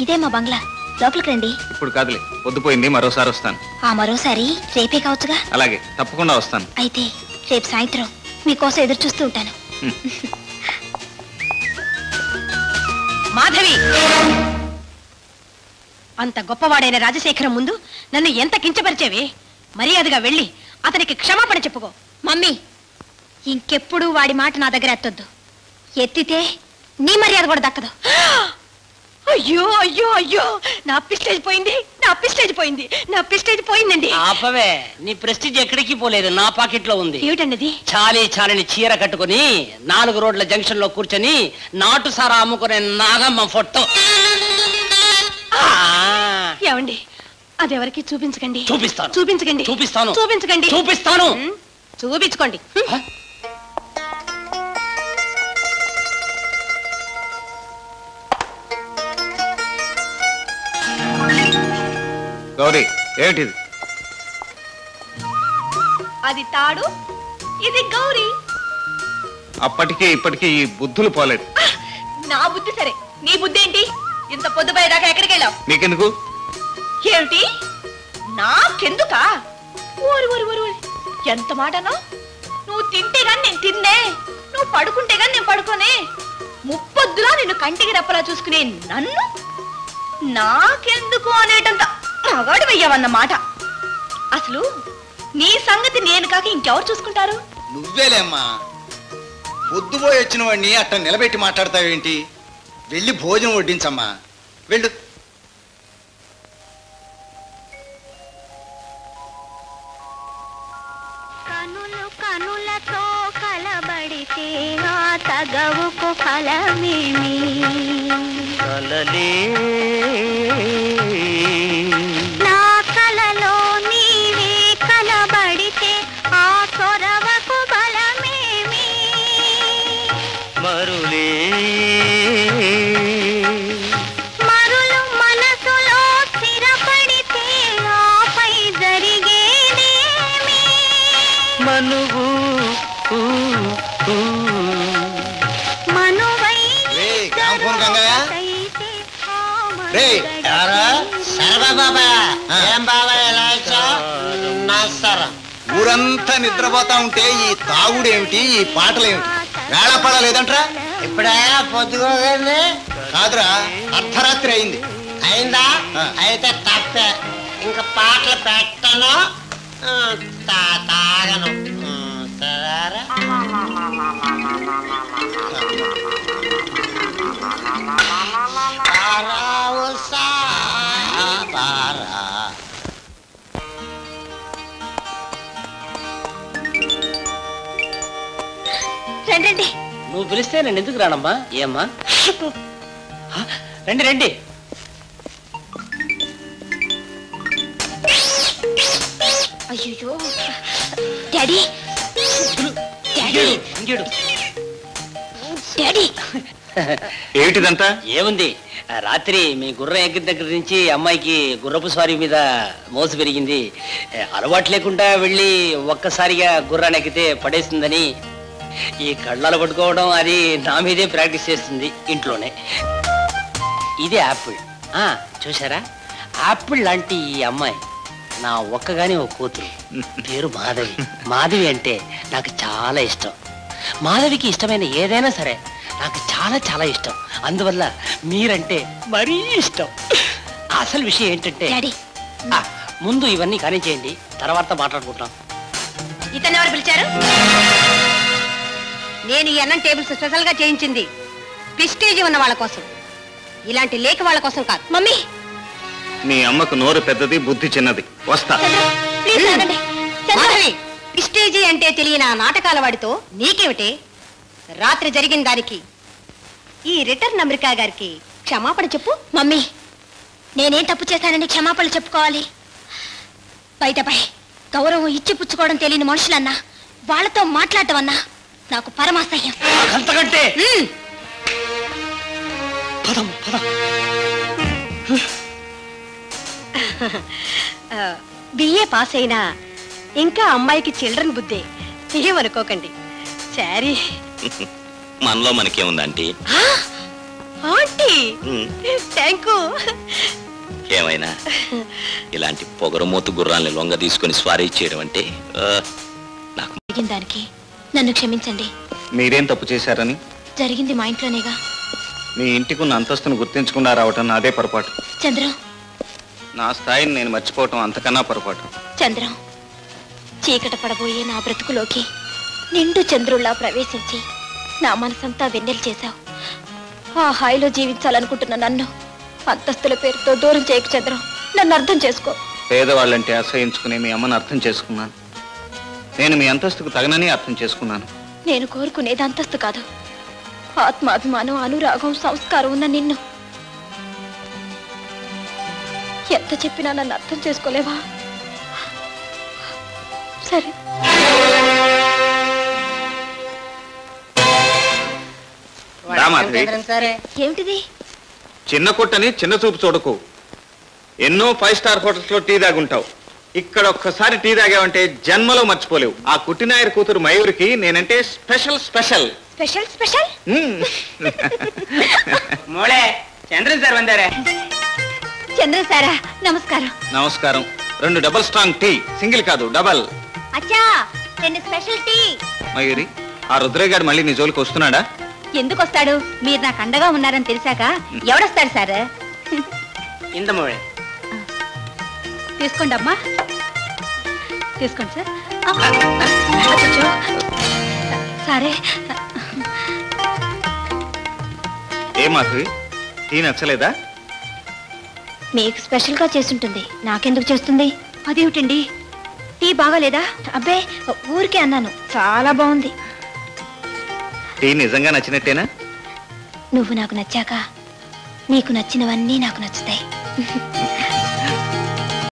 ఇదే మా బంగ్లా లోపలికి రండి ఇప్పుడు కాదులే పొద్దుపోయింది మరోసారి వస్తాను ఆ మరోసారి రేపే కావచ్చుగా అలాగే తప్పకుండా వస్తాను అయితే రేపు సాయంత్రం మీకోసం ఎదురు చూస్తూ ఉంటాను మాధవి అంత గొప్పవాడైన రాజశేఖరం ముందు నన్ను ఎంత కించపరిచేవి మర్యాదగా వెళ్ళి అతనికి క్షమాపణ చెప్పుకో మమ్మీ ఇంకెప్పుడు వాడి మాట నా దగ్గర ఎత్తొద్దు ఎత్తితే నీ మర్యాద కూడా దక్కదు అయ్యో అయ్యో అయ్యో నా పిస్టేజ్ పోయింది నా పిస్టేజ్ పోయింది నా పిస్టేజ్ పోయిందండి ఆపవే నీ ప్రెస్టీజ్ ఎక్కడికి పోలేదు నా పాకెట్ లో ఉంది ఏమిటండి అది? చాలీ చాలని చీర కట్టుకుని నాలుగు రోడ్ల జంక్షన్ లో కూర్చొని నాటు సారా అమ్ముకునే నాగమ్మ ఫోటో ఆ, ఏమండి అదెవరికి చూపించకండి చూపిస్తాను. చూపించకండి చూపిస్తాను. చూపించకండి చూపిస్తాను. ఉమ్, చూపించుకోండి హ? గౌరీ ఏమిటిది అది తాడు ఇది గౌరీ అప్పటికి ఇప్పటికీ ఈ బుద్ధులు పోలేదు నా బుద్ధి సరే నీ బుద్ధి ఏంటి ఇంత పొద్దుపోయేదాకా ఎక్కడికి వెళ్ళావు నీకెందుకు ఏమిటి నాకెందుకా ఓరి ఓరి ఓరి ఓరి ఎంత మాటనో నువ్వు తింటే గాని నేను తిన్నే నువ్వు పడుకుంటే గాని నేను పడుకోనే ముప్పొద్దులా నిన్ను కంటికి రెప్పలా చూసుకునే నన్ను నాకెందుకు అనేటంత మగాడు వెయ్యవన్నమాట అసలు నీ సంగతి నేను కాక ఇంకెవరు చూసుకుంటారు నువ్వేలేమ్మా పొద్దుపోయి వచ్చిన వాడిని అట్ట నిలబెట్టి మాట్లాడతావేంటి వెళ్ళి భోజనం వడ్డించమ్మా వెళ్ళు కనులు కనులతో కలబడితే ఆ తగవుకు ఫలమేమి నా కలలో నీవే కలబడితే ఆ చొరవకు బలమేమి మరులు మనసులో స్థిరపడితే ఆపై జరిగేదేమి మనువై రే గ్రామఫోన్ గంగయ్య అయితే ఆ రే మనుగడని ఊరంతా నిద్రపోతా ఉంటే ఈ తాగుడేమిటి ఈ పాటలేమిటి వేళపడ లేదంట్రా ఇప్పుడైనా పొద్దుకోగండి కాదురా అర్ధరాత్రి అయింది అయిందా ఆ. అయితే తప్పే ఇంకా పాటలు పెట్టను ఆ, తా- తాగను ఉమ్, సరేరా? పారా ఉసా, పారా. రండి రండి నువ్వు పిలిస్తే నేను ఎందుకు రానమ్మా ఏమ్మా ఆ, రండి రండి అయ్యో డాడీ డాడీ ఇంకేడు డాడీ ఏమిటిదంతా ఏముంది ఆ రాత్రి మీ గుర్రం ఎగ్గిన దగ్గర నుంచి అమ్మాయికి గుర్రపు స్వారీ మీద మోసు పెరిగింది ఏ, అలవాటు లేకుండా వెళ్ళి ఒక్కసారిగా గుర్రాన్ని ఎక్కితే పడేస్తుందని ఈ కళ్ళాలు పట్టుకోవడం అది నా మీదే ప్రాక్టీస్ చేస్తుంది ఇంట్లోనే ఇది యాపిల్ ఆ చూసారా యాపిల్ లాంటి ఈ అమ్మాయి నా ఒక్కగాని ఒక కూతురు పేరు మాధవి మాధవి అంటే నాకు చాలా ఇష్టం మాధవికి ఇష్టమైన ఏదైనా సరే నాకు చాలా చాలా ఇష్టం అందువల్ల మీరంటే మరీ ఇష్టం అసలు విషయం ఏంటంటే డాడీ ఆ, ముందు ఇవన్నీ కానిచేయండి తర్వాత మాట్లాడుకుంటాం ఇతను ఎవరు పిలిచారు నేను ఈ అన్నం టేబుల్స్ స్పెషల్ గా చేయించింది ప్రిస్టేజ్ ఉన్న వాళ్ళ కోసం ఇలాంటి లేక వాళ్ళ కోసం కాదు మమ్మీ నీ అమ్మకు నోరు పెద్దది బుద్ధి చిన్నది వస్తా చంద్ర ప్లీజ్ ఆగండి చంద్ర మాధవి ప్రిస్టేజీ అంటే తెలియని ఆ నాటకాల వాడితో నీకేమిటే రాత్రి జరిగిన దానికి ఈ రిటర్న్ అమెరికా గారికి క్షమాపణ చెప్పు మమ్మీ నేనేం తప్పు చేశానని క్షమాపణలు చెప్పుకోవాలి బయటపై గౌరవం ఇచ్చి పుచ్చుకోవడం తెలియని మనుషులన్నా వాళ్ళతో మాట్లాడటం అన్నా నాకు పరమాసహ్యం అంతకంటే ఉమ్, పదం పదం బిఏ పాస్ అయినా ఇంకా అమ్మాయికి చిల్డ్రన్ బుద్ధే ఏమనుకోకండి సారీ మనలో మనకేముందంటే ఆంటీ థ్యాంక్ యూ ఏమైనా ఇలాంటి పొగరమూతు గుర్రాల్ని లొంగ తీసుకొని స్వారీ చేయడం అంటే ఆ, నాకు జరిగిన దానికి నన్ను క్షమించండి మీరేం తప్పు చేశారని జరిగింది మా ఇంట్లోనేగా మీ ఇంటికి ఉన్న అంతస్తును గుర్తించకుండా రావటం నాదే పొరపాటు చంద్రం నా స్థాయిని నేను మర్చిపోవటం అంతకన్నా పొరపాటు చంద్రం చీకట పడబోయే నా బ్రతుకులోకి నిండు చంద్రుల్లా ప్రవేశించి నా మనసంతా వెన్నెలు చేశావు ఆ హాయిలో జీవించాలనుకుంటున్న నన్ను అంతస్తుల పేరుతో దూరం చేయకు చంద్రం నన్ను అర్థం చేసుకో పేదవాళ్ళంటే అసహించుకునే మీ అమ్మను అర్థం చేసుకున్నాను నేను మీ అంతస్తుకు తగనని అర్థం చేసుకున్నాను నేను కోరుకునేది అంతస్తు కాదు ఆత్మాభిమానం అనురాగం సంస్కారం ఉన్న నిన్ను ఎంత చెప్పినా నన్ను అర్థం చేసుకోలేవా సరే రా మాధవి. ఏమిటిది చిన్న కొట్టని చిన్న చూపు చూడకు ఎన్నో ఫైవ్ స్టార్ హోటల్స్ లో టీ తాగుంటావు ఇక్కడ ఒక్కసారి టీ తాగావంటే జన్మలో మర్చిపోలేవు ఆ కుట్టినాయర్ కూతురు మయూరికి నేనంటే స్పెషల్ స్పెషల్ స్పెషల్ స్పెషల్ మోళే చంద్రన్ సార్ వందారే చంద్ర సారా నమస్కారం నమస్కారం రెండు డబల్ స్ట్రాంగ్ టీ సింగిల్ కాదు డబల్ అచ్చా రెండు స్పెషల్ టీ మయూరి ఆ రుద్రయ్య గారు మళ్ళీ నీ జోలికి వస్తున్నాడా ఎందుకు వస్తాడు మీరు నాకు అండగా ఉన్నారని తెలిసాక ఎవడొస్తాడు సార్ ఇంత మోళే తీసుకోండి అమ్మా తీసుకోండి సార్ ఆ, అచ్చచ్చో. సరే ఏ మాధవి టీ నచ్చలేదా మీకు స్పెషల్ గా చేస్తుంటుంది నాకెందుకు చేస్తుంది అదేమిటండి టీ బాగాలేదా అబ్బే ఊరికే అన్నాను చాలా బాగుంది టీ నిజంగా నచ్చినట్టేనా నువ్వు నాకు నచ్చాక నీకు నచ్చినవన్నీ నాకు నచ్చుతాయి